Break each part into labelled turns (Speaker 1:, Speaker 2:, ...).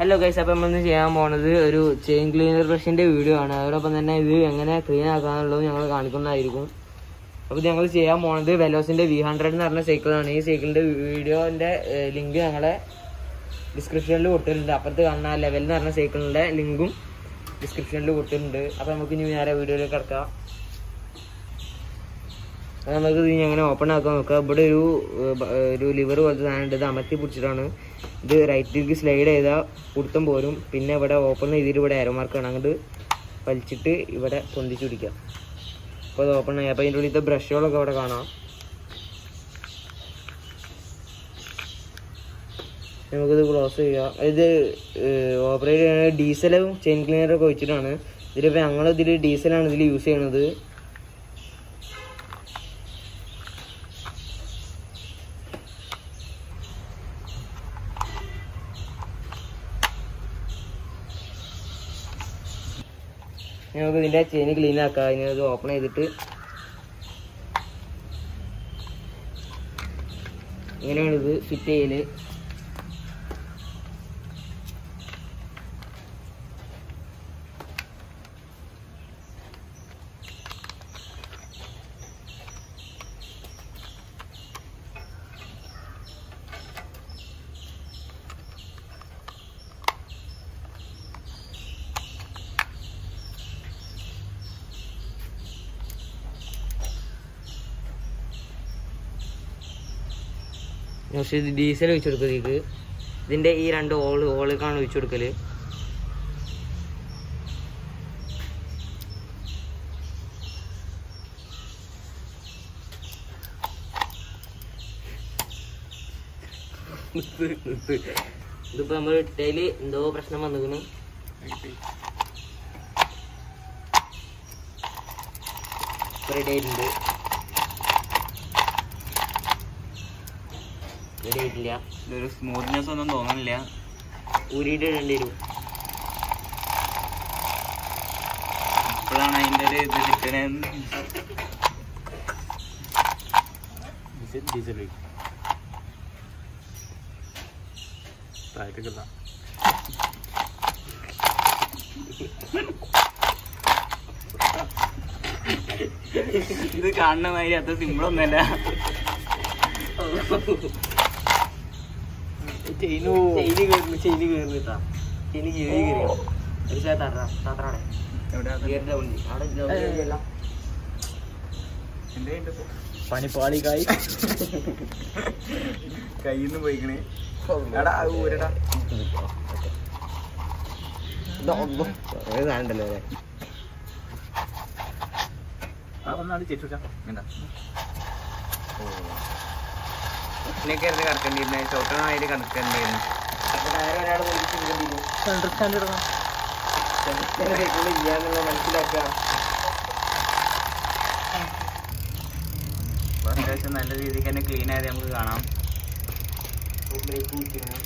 Speaker 1: Hello guys അപ്പം നമ്മൾ ചെയ്യാൻ പോണത് ഒരു ചെയിൻ ക്ലീനർ ബ്രഷിന്റെ വീഡിയോ ആണ് അതോടൊപ്പം തന്നെ ഇത് എങ്ങനെ ക്ലീൻ ആക്കാന്നുള്ളത് ഞങ്ങൾ കാണിക്കുന്നതായിരിക്കും അപ്പോൾ ഇത് ഞങ്ങൾ ചെയ്യാൻ പോണത് വെലോസിന്റെ വി ഹൺഡ്രഡ് എന്ന് പറഞ്ഞ സൈക്കിളാണ് ഈ സൈക്കിളിന്റെ വീഡിയോന്റെ ലിങ്ക് ഞങ്ങളെ ഡിസ്ക്രിപ്ഷനിൽ കൊടുത്തിട്ടുണ്ട് അപ്പുറത്ത് കാണുന്ന ലെവൽ എന്ന് പറഞ്ഞ സൈക്കിളിന്റെ ലിങ്കും ഡിസ്ക്രിപ്ഷനിൽ കൊടുത്തിട്ടുണ്ട് അപ്പോൾ നമുക്ക് ഇനി നേരെ വീഡിയോയിലേക്ക് കിടക്കാം അത് നമുക്ക് ഇത് ഇനി എങ്ങനെ ഓപ്പൺ ആക്കാൻ നോക്കാം ഇവിടെ ഒരു ഏഹ്, ബ- ഏഹ്, ഒരു ലിവർ പോലത്തെ സാധനം ഉണ്ട് ഇത് അമർത്തി പിടിച്ചിട്ടാണ് ഇത് റൈറ്റിലേക്ക് സ്ലൈഡ് ചെയ്താൽ കുടുത്തം പോരും പിന്നെ ഇവിടെ ഓപ്പൺ ചെയ്തിട്ട് ഇവിടെ ആരോ മാർക്കാണ് അങ്ങോട്ട് വലിച്ചിട്ട് ഇവിടെ പൊന്തിച്ച് പിടിക്കുക അപ്പോൾ അത് ഓപ്പൺ ആയി അപ്പോൾ അതിൻ്റെ ഉള്ളിലത്തെ ബ്രഷുകളൊക്കെ ഇവിടെ കാണാം നമുക്കിത് ക്ലോസ് ചെയ്യാം ഇത് ഓപ്പറേറ്റ് ചെയ്യുന്നത് ഡീസലും ചെയിൻ ക്ലീനറൊക്കെ വെച്ചിട്ടാണ് ഇതിലിപ്പോൾ ഞങ്ങൾ ഇതിൽ ഡീസലാണ് ഇതിൽ യൂസ് ചെയ്യണത് ഇനി നമുക്ക് ഇതിന്റെ ചെയിൻ ക്ലീൻ ആക്കാം ഇനി അത് ഓപ്പൺ ചെയ്തിട്ട് ഇങ്ങനെയാണ് ഇത് ഫിറ്റ് ചെയ്യല് പക്ഷേ ഇത് ഡീസൽ ഒഴിച്ചു കൊടുക്കല് ഇത് ഇതിന്റെ ഈ രണ്ട് ഓള് ഓളിക്കാണ് ഒഴിച്ചു കൊടുക്കല് നിർത്ത്, നിർത്ത്. ഇതിപ്പോ നമ്മൾ ഇട്ടേല് എന്തോ പ്രശ്നം വന്നിക്കണു റെഡി ആയിട്ടുണ്ട് റെഡി ആയിട്ടില്ല
Speaker 2: ഇതൊരു സ്മൂത്ത്നെസ് ഒന്നും തോന്നുന്നില്ല
Speaker 1: ഊരിയിട്ട് ഇടേണ്ടി വരും
Speaker 2: ഇപ്പോഴാണ് അതിന്റെ ഒരു ഇത് കിട്ടണേന്ന് ഡീസൽ താഴത്തേക്കല്ല ഇത് കാണുന്ന മാതിരി അത്ര സിമ്പിൾ ഒന്നല്ല
Speaker 1: ചെയിന് കയറുന്നു ചെയിന് കയറുന്നിട്ടാ ചെയിന് കീറി കയറിയോ ഒരു സ്ഥലത്ത് തറ താത്രാടെ ഗിയറിന്റെ വണ്ടി അവിടെ ഗ്രൗണ്ടിലല്ല
Speaker 2: പണിപ്പാളിക്കായി കയ്യിൽ നിന്ന് പോയിക്കണേ എടാ അത് ഊരടാ
Speaker 1: സാധനണ്ടല്ലോ അല്ലേ
Speaker 2: ആ ഒന്നാണ് ചേച്ചു എന്താ ഇതിനൊക്കെ ആയിരുന്നു കിടക്കേണ്ടിയിരുന്നത് ചോട്ടനായിട്ട് കിടക്കേണ്ടിയിരുന്നു അണ്ടർസ്റ്റാൻഡ് ഇടണം
Speaker 1: ഇല്ലാന്നുള്ള മനസ്സിലാക്കുക
Speaker 2: അപ്പൊ അത്യാവശ്യം നല്ല രീതിക്ക് തന്നെ ക്ലീൻ ആയത് നമുക്ക് കാണാം
Speaker 1: ബ്രേക്ക് കുത്തിക്കണം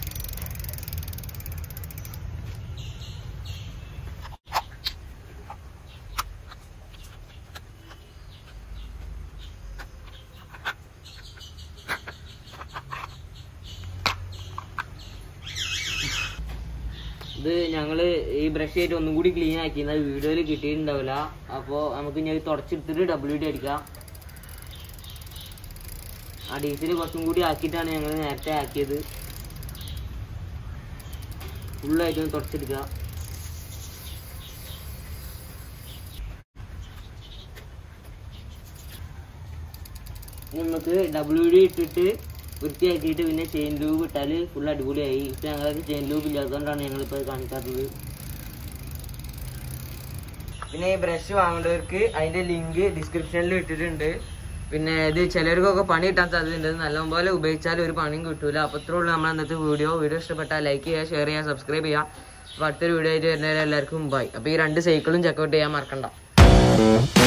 Speaker 1: ഇത് ഞങ്ങള് ഈ ബ്രഷ് ആയിട്ട് ഒന്നും കൂടി ക്ലീൻ ആക്കിയത് വീഡിയോയിൽ കിട്ടിയിട്ടുണ്ടാവില്ല അപ്പോൾ നമുക്ക് ഇനി അത് തുടച്ചെടുത്തിട്ട് ഡബ്ല്യു ഡി അടിക്കാം ആ ഡീസൽ കുറച്ചും കൂടി ആക്കിയിട്ടാണ് ഞങ്ങൾ നേരത്തെ ആക്കിയത് ഫുള്ളായിട്ട് ഒന്ന് തുടച്ചെടുക്കുക ഇനി നമുക്ക് ഡബ്ല്യു ഡി ഇട്ടിട്ട് വൃത്തിയാക്കിയിട്ട് പിന്നെ ചെയിൻ ലൂബ് ഇട്ടാൽ ഫുൾ അടിപൊളിയായി ഇപ്പം ഞങ്ങൾക്ക് ചെയിൻ ലൂബ് ഇല്ലാത്തതുകൊണ്ടാണ് ഞങ്ങളിപ്പോൾ കാണിക്കാത്തത് പിന്നെ ഈ ബ്രഷ് വാങ്ങേണ്ടവർക്ക് അതിന്റെ ലിങ്ക് ഡിസ്ക്രിപ്ഷനിൽ ഇട്ടിട്ടുണ്ട് പിന്നെ ഇത് ചിലർക്കൊക്കെ പണി കിട്ടാൻ സാധ്യതയുണ്ട് നല്ലപോലെ ഉപയോഗിച്ചാൽ ഒരു പണിയും കിട്ടൂല അപ്പോൾ ഇത്രേ ഉള്ളൂ നമ്മൾ ഇന്നത്തെ വീഡിയോ വീഡിയോ ഇഷ്ടപ്പെട്ടാൽ ലൈക്ക് ചെയ്യുക ഷെയർ ചെയ്യുക സബ്സ്ക്രൈബ് ചെയ്യുക അപ്പോൾ അടുത്തൊരു വീഡിയോ ആയിട്ട് വരുന്നവരെ എല്ലാവർക്കും ബൈ അപ്പോൾ ഈ രണ്ട് സൈക്കിളും ചെക്കൗട്ട് ചെയ്യാൻ മറക്കണ്ട